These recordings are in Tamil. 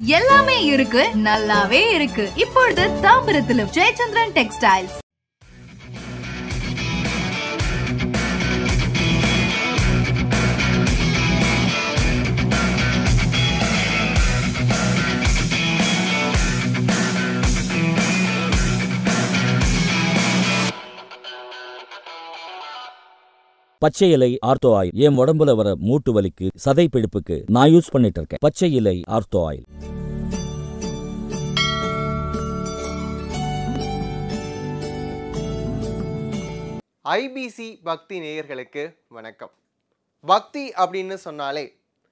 எல்லாமே இருக்கு நல்லாவே இருக்கு இப்பொழுது தாம்பரத்திலும் ஜெயச்சந்திரன் டெக்ஸ்டைல்ஸ் பச்சை இலை ஆர்த்தோ ஆயில் என் உடம்புல வர மூட்டு வலிக்கு சதை பிடிப்புக்கு நான் யூஸ் பண்ணிட்டு இருக்கேன் பச்சை இலை ஆர்த்தோ ஆயில் ஐபிசி பக்தி நேயர்களுக்கு வணக்கம் பக்தி அப்படின்னு சொன்னாலே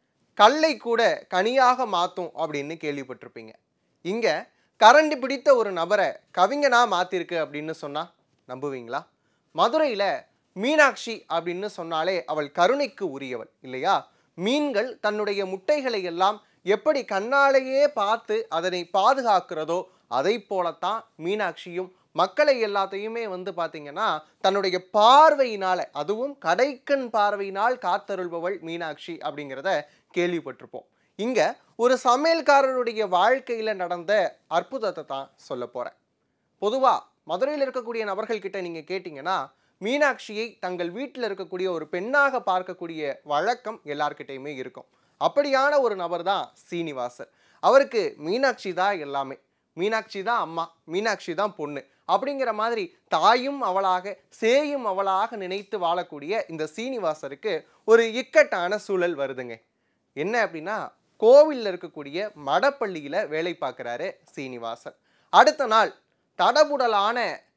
கல்லை கூட கனியாக மாற்றும் அப்படின்னு கேள்விப்பட்டிருப்பீங்க இங்கே கரண்டி பிடித்த ஒரு நபரை கவிஞனா மாற்றிருக்கு அப்படின்னு சொன்னால் நம்புவீங்களா மதுரையில் மீனாட்சி அப்படின்னு சொன்னாலே அவள் கருணைக்கு உரியவள் இல்லையா மீன்கள் தன்னுடைய முட்டைகளை எல்லாம் எப்படி கண்ணாலேயே பார்த்து அதனை பாதுகாக்கிறதோ அதை போலத்தான் மீனாட்சியும் மக்களை எல்லாத்தையுமே வந்து பார்த்தீங்கன்னா தன்னுடைய பார்வையினால அதுவும் கடைக்கண் பார்வையினால் காத்தருள்பவள் மீனாட்சி அப்படிங்கிறத கேள்விப்பட்டிருப்போம் இங்க ஒரு சமையல்காரருடைய வாழ்க்கையில நடந்த அற்புதத்தை தான் சொல்ல போறேன் பொதுவா மதுரையில் இருக்கக்கூடிய நபர்கள் கிட்ட நீங்க கேட்டீங்கன்னா மீனாட்சியை தங்கள் வீட்டில் இருக்கக்கூடிய ஒரு பெண்ணாக பார்க்கக்கூடிய வழக்கம் எல்லார்கிட்டயுமே இருக்கும் அப்படியான ஒரு நபர் தான் சீனிவாசர் அவருக்கு மீனாட்சி தான் எல்லாமே மீனாட்சி தான் அம்மா மீனாட்சி தான் பொண்ணு அப்படிங்கிற மாதிரி தாயும் அவளாக சேயும் அவளாக நினைத்து வாழக்கூடிய இந்த சீனிவாசருக்கு ஒரு இக்கட்டான சூழல் வருதுங்க என்ன அப்படின்னா கோவிலில் இருக்கக்கூடிய மடப்பள்ளியில் வேலை பார்க்குறாரு சீனிவாசன் அடுத்த நாள் தடபுடலான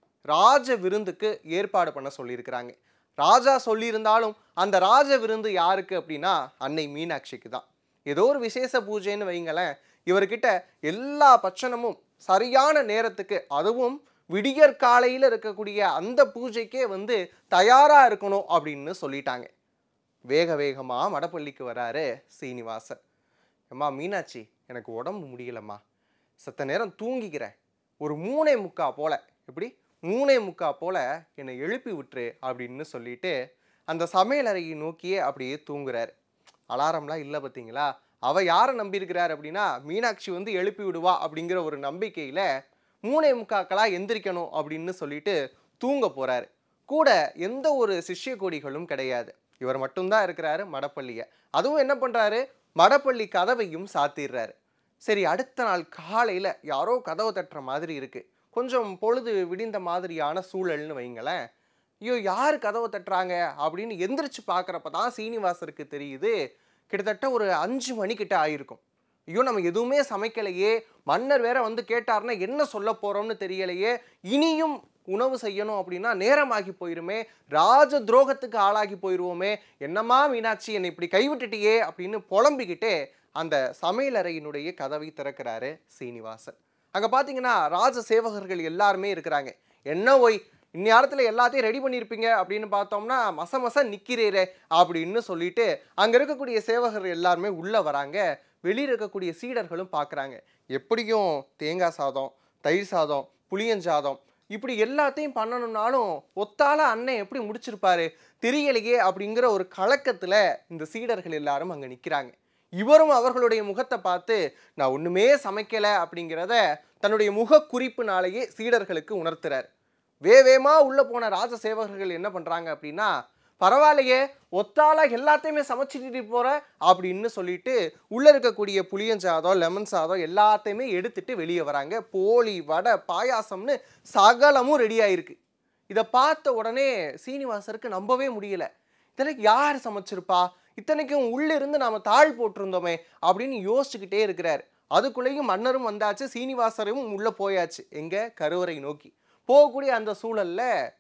ராஜ விருந்துக்கு ஏற்பாடு பண்ண சொல்லியிருக்கிறாங்க ராஜா சொல்லியிருந்தாலும் அந்த ராஜ விருந்து யாருக்கு அப்படின்னா அன்னை மீனாட்சிக்கு தான் ஏதோ ஒரு விசேஷ பூஜைன்னு வைங்களேன் இவர்கிட்ட எல்லா பட்சணமும் சரியான நேரத்துக்கு அதுவும் விடியற் காலையில் இருக்கக்கூடிய அந்த பூஜைக்கே வந்து தயாராக இருக்கணும் அப்படின்னு சொல்லிட்டாங்க வேக வேகமாக மடப்பள்ளிக்கு வராரு சீனிவாசன் அம்மா மீனாட்சி எனக்கு உடம்பு முடியலம்மா சத்த நேரம் தூங்கிக்கிறேன் ஒரு மூணே முக்கா போல எப்படி மூணே முக்கா போல என்னை எழுப்பி விட்டுரு அப்படின்னு சொல்லிட்டு அந்த சமையலறையை நோக்கியே அப்படியே தூங்குறாரு அலாரம்லாம் இல்லை பார்த்தீங்களா அவ யாரை நம்பியிருக்கிறார் அப்படின்னா மீனாட்சி வந்து எழுப்பி விடுவா அப்படிங்கிற ஒரு நம்பிக்கையில மூணே முக்காக்களா எந்திரிக்கணும் அப்படின்னு சொல்லிட்டு தூங்க போறாரு கூட எந்த ஒரு சிஷ்ய கொடிகளும் கிடையாது இவர் மட்டும்தான் இருக்கிறாரு மடப்பள்ளிய அதுவும் என்ன பண்றாரு மடப்பள்ளி கதவையும் சாத்திடுறாரு சரி அடுத்த நாள் காலையில யாரோ கதவை தட்டுற மாதிரி இருக்கு கொஞ்சம் பொழுது விடிந்த மாதிரியான சூழல்னு வைங்களேன் ஐயோ யார் கதவை தட்டுறாங்க அப்படின்னு எந்திரிச்சு பார்க்குறப்ப தான் சீனிவாசருக்கு தெரியுது கிட்டத்தட்ட ஒரு அஞ்சு மணிக்கிட்ட ஆயிருக்கும் ஐயோ நம்ம எதுவுமே சமைக்கலையே மன்னர் வேற வந்து கேட்டாருன்னா என்ன சொல்ல போறோம்னு தெரியலையே இனியும் உணவு செய்யணும் அப்படின்னா நேரமாகி போயிருமே ராஜ துரோகத்துக்கு ஆளாகி போயிருவோமே என்னம்மா மீனாட்சி என்னை இப்படி கைவிட்டுட்டியே அப்படின்னு புலம்பிக்கிட்டே அந்த சமையலறையினுடைய கதவை திறக்கிறாரு சீனிவாசன் அங்கே பார்த்தீங்கன்னா ராஜ சேவகர்கள் எல்லாருமே இருக்கிறாங்க என்ன ஒய் இந்நேரத்தில் எல்லாத்தையும் ரெடி பண்ணியிருப்பீங்க அப்படின்னு பார்த்தோம்னா மச மச நிற்கிறீரே அப்படின்னு சொல்லிட்டு அங்கே இருக்கக்கூடிய சேவகர் எல்லாருமே உள்ளே வராங்க வெளியில் இருக்கக்கூடிய சீடர்களும் பார்க்குறாங்க எப்படியும் தேங்காய் சாதம் தயிர் சாதம் புளியஞ்சாதம் இப்படி எல்லாத்தையும் பண்ணணும்னாலும் ஒத்தால அண்ணன் எப்படி முடிச்சிருப்பாரு தெரியலையே அப்படிங்கிற ஒரு கலக்கத்தில் இந்த சீடர்கள் எல்லாரும் அங்கே நிற்கிறாங்க இவரும் அவர்களுடைய முகத்தை பார்த்து நான் ஒன்றுமே சமைக்கலை அப்படிங்கிறத தன்னுடைய முக குறிப்புனாலேயே சீடர்களுக்கு உணர்த்துறார் வேவேமா உள்ளே போன ராஜ சேவகர்கள் என்ன பண்ணுறாங்க அப்படின்னா பரவாயில்லையே ஒத்தால எல்லாத்தையுமே சமைச்சிட்டு போற அப்படின்னு சொல்லிட்டு உள்ள இருக்கக்கூடிய புளியஞ்சாதம் லெமன் சாதம் எல்லாத்தையுமே எடுத்துட்டு வெளியே வராங்க போலி வடை பாயாசம்னு சகலமும் ரெடி ஆயிருக்கு இதை பார்த்த உடனே சீனிவாசருக்கு நம்பவே முடியல இதெல்லாம் யார் சமைச்சிருப்பா இத்தனைக்கும் உள்ள இருந்து நாம தாழ் போட்டிருந்தோமே அப்படின்னு யோசிச்சுக்கிட்டே இருக்கிறார் அதுக்குள்ளேயும் மன்னரும் வந்தாச்சு சீனிவாசரும் உள்ள போயாச்சு எங்க கருவறை நோக்கி போகக்கூடிய அந்த சூழல்ல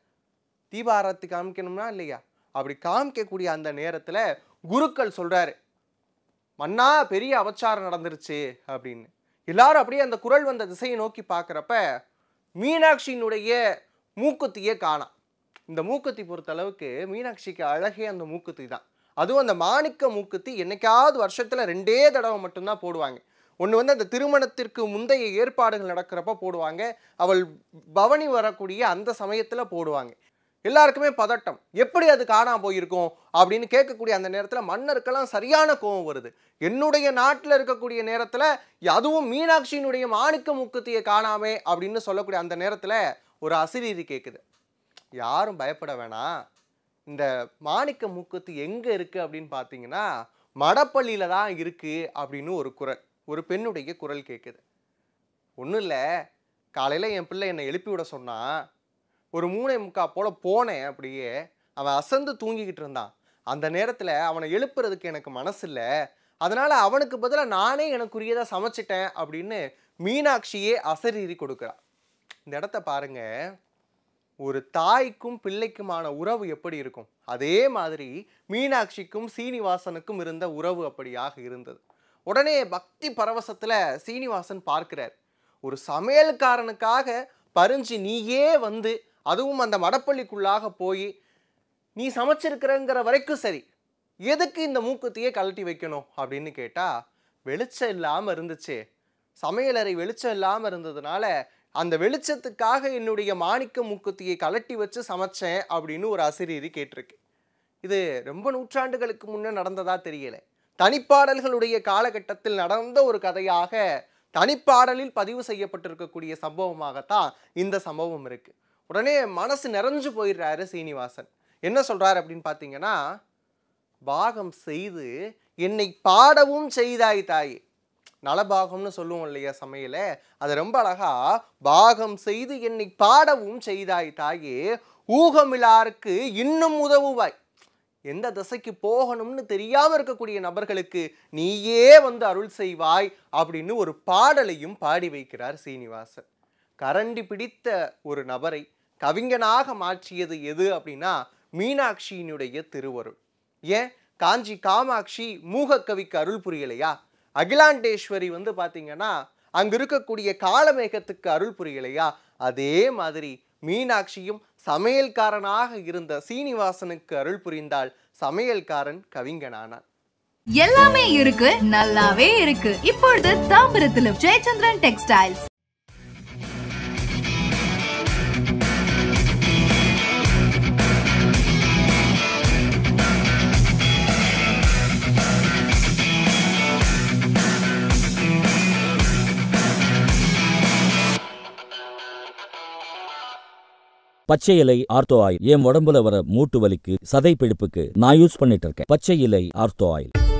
தீபாரத்தி காமிக்கணும்னா இல்லையா அப்படி காமிக்கக்கூடிய அந்த நேரத்துல குருக்கள் சொல்றாரு மன்னா பெரிய அபச்சாரம் நடந்துருச்சு அப்படின்னு எல்லாரும் அப்படியே அந்த குரல் வந்த திசையை நோக்கி பார்க்குறப்ப மீனாட்சியினுடைய மூக்குத்தியே காணாம் இந்த மூக்குத்தி பொறுத்த அளவுக்கு மீனாட்சிக்கு அழகே அந்த மூக்குத்தி தான் அதுவும் அந்த மாணிக்க மூக்குத்தி என்னைக்காவது வருஷத்துல ரெண்டே தடவை மட்டும்தான் போடுவாங்க ஒன்று வந்து அந்த திருமணத்திற்கு முந்தைய ஏற்பாடுகள் நடக்கிறப்ப போடுவாங்க அவள் பவனி வரக்கூடிய அந்த சமயத்தில் போடுவாங்க எல்லாருக்குமே பதட்டம் எப்படி அது காணாம போயிருக்கும் அப்படின்னு கேட்கக்கூடிய அந்த நேரத்தில் மன்னருக்கெல்லாம் சரியான கோபம் வருது என்னுடைய நாட்டில் இருக்கக்கூடிய நேரத்தில் அதுவும் மீனாட்சியினுடைய மாணிக்க முக்குத்தியை காணாமே அப்படின்னு சொல்லக்கூடிய அந்த நேரத்தில் ஒரு அசிரீரி கேட்குது யாரும் பயப்பட வேணாம் இந்த மாணிக்க மூக்குத்தி எங்கே இருக்குது அப்படின்னு பார்த்தீங்கன்னா மடப்பள்ளியில் தான் இருக்குது அப்படின்னு ஒரு குரல் ஒரு பெண்ணுடைய குரல் கேட்குது ஒன்றும் இல்லை காலையில் என் பிள்ளை என்னை எழுப்பி விட சொன்னான் ஒரு மூணே முக்கா போல் போனேன் அப்படியே அவன் அசந்து தூங்கிக்கிட்டு இருந்தான் அந்த நேரத்தில் அவனை எழுப்புறதுக்கு எனக்கு மனசு இல்லை அதனால் அவனுக்கு பதிலாக நானே எனக்குரியதை சமைச்சிட்டேன் அப்படின்னு மீனாட்சியே அசரீரி கொடுக்குறா இந்த இடத்த பாருங்க ஒரு தாய்க்கும் பிள்ளைக்குமான உறவு எப்படி இருக்கும் அதே மாதிரி மீனாட்சிக்கும் சீனிவாசனுக்கும் இருந்த உறவு அப்படியாக இருந்தது உடனே பக்தி பரவசத்துல சீனிவாசன் பார்க்கிறார் ஒரு சமையல்காரனுக்காக பறிஞ்சு நீயே வந்து அதுவும் அந்த மடப்பள்ளிக்குள்ளாக போய் நீ சமைச்சிருக்கிறங்கிற வரைக்கும் சரி எதுக்கு இந்த மூக்குத்தியே கழட்டி வைக்கணும் அப்படின்னு கேட்டா வெளிச்சம் இல்லாம இருந்துச்சு சமையலறை வெளிச்சம் இல்லாம இருந்ததுனால அந்த வெளிச்சத்துக்காக என்னுடைய மாணிக்க மூக்குத்தியை கலட்டி வச்சு சமைச்சேன் அப்படின்னு ஒரு அசிரீரி கேட்டிருக்கு இது ரொம்ப நூற்றாண்டுகளுக்கு முன்னே நடந்ததா தெரியல தனிப்பாடல்களுடைய காலகட்டத்தில் நடந்த ஒரு கதையாக தனிப்பாடலில் பதிவு செய்யப்பட்டிருக்கக்கூடிய சம்பவமாகத்தான் இந்த சம்பவம் இருக்கு உடனே மனசு நிறைஞ்சு போயிடுறாரு சீனிவாசன் என்ன சொல்றாரு அப்படின்னு பார்த்தீங்கன்னா பாகம் செய்து என்னை பாடவும் செய்தாய் தாயே நலபாகம்னு சொல்லுவோம் இல்லையா சமையல அது ரொம்ப அழகா பாகம் செய்து என்னை பாடவும் செய்தாய் தாயே ஊகமிலாருக்கு இன்னும் உதவுவாய் எந்த திசைக்கு போகணும்னு தெரியாம இருக்கக்கூடிய நபர்களுக்கு நீயே வந்து அருள் செய்வாய் அப்படின்னு ஒரு பாடலையும் பாடி வைக்கிறார் சீனிவாசன் கரண்டி பிடித்த ஒரு நபரை கவிஞனாக மாற்றியது எது அப்படின்னா மீனாட்சியினுடைய திருவருள் ஏன் காஞ்சி காமாட்சி மூகக்கவிக்கு அருள் புரியலையா அகிலாண்டேஸ்வரி வந்து பார்த்தீங்கன்னா அங்க இருக்கக்கூடிய காலமேகத்துக்கு அருள் புரியலையா அதே மாதிரி மீனாட்சியும் சமையல்காரனாக இருந்த சீனிவாசனுக்கு அருள் புரிந்தால் சமையல்காரன் கவிஞனானான் எல்லாமே இருக்கு நல்லாவே இருக்கு இப்பொழுது தாம்பரத்திலும் ஜெயச்சந்திரன் டெக்ஸ்டைல்ஸ் பச்சை இலை ஆர்த்தோ ஆயில் என் உடம்புல வர மூட்டு வலிக்கு சதை பிடிப்புக்கு நான் யூஸ் பண்ணிட்டு இருக்கேன் பச்சை இலை ஆர்த்தோ ஆயில்